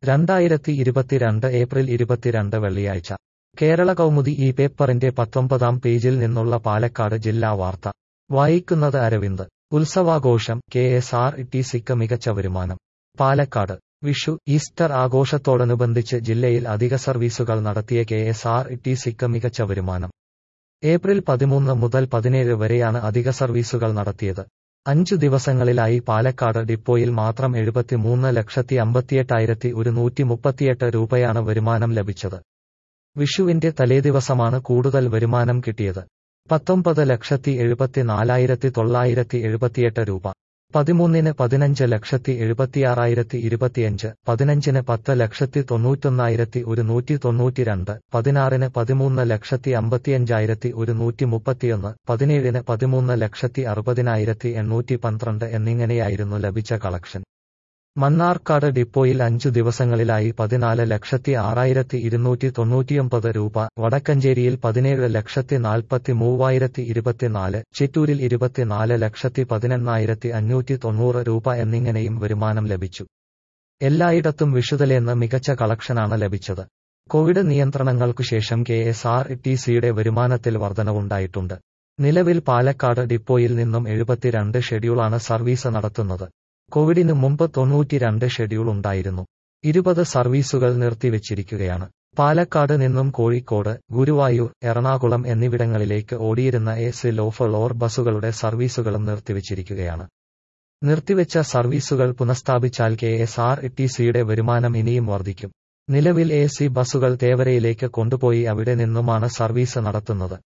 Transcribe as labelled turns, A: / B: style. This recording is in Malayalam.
A: രണ്ടായിരത്തി ഇരുപത്തിരണ്ട് ഏപ്രിൽ ഇരുപത്തിരണ്ട് വെള്ളിയാഴ്ച കേരള കൗമുദി ഈ പേപ്പറിന്റെ പത്തൊമ്പതാം പേജിൽ നിന്നുള്ള പാലക്കാട് ജില്ലാ വാർത്ത വായിക്കുന്നത് അരവിന്ദ് ഉത്സവാഘോഷം കെ എസ് ആർ ടി സിക്ക് മികച്ച വരുമാനം പാലക്കാട് വിഷു ഈസ്റ്റർ ആഘോഷത്തോടനുബന്ധിച്ച് ജില്ലയിൽ അധിക സർവീസുകൾ നടത്തിയ കെ എസ് ആർ ടി സിക്ക് മികച്ച വരുമാനം ഏപ്രിൽ പതിമൂന്ന് മുതൽ പതിനേഴ് വരെയാണ് അധിക സർവീസുകൾ നടത്തിയത് അഞ്ചു ദിവസങ്ങളിലായി പാലക്കാട് ഡിപ്പോയിൽ മാത്രം എഴുപത്തിമൂന്ന് ലക്ഷത്തി അമ്പത്തിയെട്ടായിരത്തി ഒരുന്നൂറ്റി മുപ്പത്തിയെട്ട് രൂപയാണ് വരുമാനം ലഭിച്ചത് വിഷുവിന്റെ തലേദിവസമാണ് കൂടുതൽ വരുമാനം കിട്ടിയത് പത്തൊമ്പത് ലക്ഷത്തി എഴുപത്തിനാലായിരത്തി തൊള്ളായിരത്തി എഴുപത്തിയെട്ട് രൂപ പതിമൂന്നിന് പതിനഞ്ച് ലക്ഷത്തി എഴുപത്തിയാറായിരത്തി ഇരുപത്തിയഞ്ച് പതിനഞ്ചിന് പത്ത് ലക്ഷത്തി തൊണ്ണൂറ്റൊന്നായിരത്തി ഒരുന്നൂറ്റി തൊണ്ണൂറ്റിരണ്ട് പതിനാറിന് പതിമൂന്ന് ലക്ഷത്തി അമ്പത്തിയഞ്ചായിരത്തി ഒരുന്നൂറ്റി മുപ്പത്തിയൊന്ന് പതിനേഴിന് പതിമൂന്ന് ലക്ഷത്തി അറുപതിനായിരത്തി എണ്ണൂറ്റി പന്ത്രണ്ട് എന്നിങ്ങനെയായിരുന്നു ലഭിച്ച കളക്ഷൻ മണ്ണാർക്കാട് ഡിപ്പോയിൽ അഞ്ചു ദിവസങ്ങളിലായി പതിനാല് ലക്ഷത്തി ആറായിരത്തി ഇരുന്നൂറ്റി തൊണ്ണൂറ്റിയൊമ്പത് രൂപ വടക്കഞ്ചേരിയിൽ പതിനേഴ് ലക്ഷത്തി നാൽപ്പത്തി മൂവായിരത്തി ഇരുപത്തിനാല് ചിറ്റൂരിൽ ഇരുപത്തിനാല് ലക്ഷത്തി പതിനെണ്ണായിരത്തി അഞ്ഞൂറ്റി തൊണ്ണൂറ് രൂപ എന്നിങ്ങനെയും വരുമാനം ലഭിച്ചു എല്ലായിടത്തും വിഷുതലേന്ന് മികച്ച കളക്ഷനാണ് ലഭിച്ചത് കോവിഡ് നിയന്ത്രണങ്ങൾക്കു ശേഷം കെ എസ് ആർ ടി സിയുടെ വരുമാനത്തിൽ വർധനവുണ്ടായിട്ടുണ്ട് നിലവിൽ പാലക്കാട് ഡിപ്പോയിൽ നിന്നും എഴുപത്തിരണ്ട് ഷെഡ്യൂളാണ് സർവീസ് നടത്തുന്നത് കോവിഡിന് മുമ്പ് തൊണ്ണൂറ്റിരണ്ട് ഷെഡ്യൂൾ ഉണ്ടായിരുന്നു ഇരുപത് സർവീസുകൾ നിർത്തിവച്ചിരിക്കുകയാണ് പാലക്കാട് നിന്നും കോഴിക്കോട് ഗുരുവായൂർ എറണാകുളം എന്നിവിടങ്ങളിലേക്ക് ഓടിയിരുന്ന എ സി ലോ ഫ്ലോർ ബസുകളുടെ സർവീസുകളും നിർത്തിവച്ചിരിക്കുകയാണ് നിർത്തിവെച്ച സർവീസുകൾ പുനഃസ്ഥാപിച്ചാൽ കെ എസ് ആർ ടി സിയുടെ വരുമാനം ഇനിയും വർദ്ധിക്കും നിലവിൽ എ സി ബസുകൾ തേവരയിലേക്ക് കൊണ്ടുപോയി അവിടെ നിന്നുമാണ് സർവീസ് നടത്തുന്നത്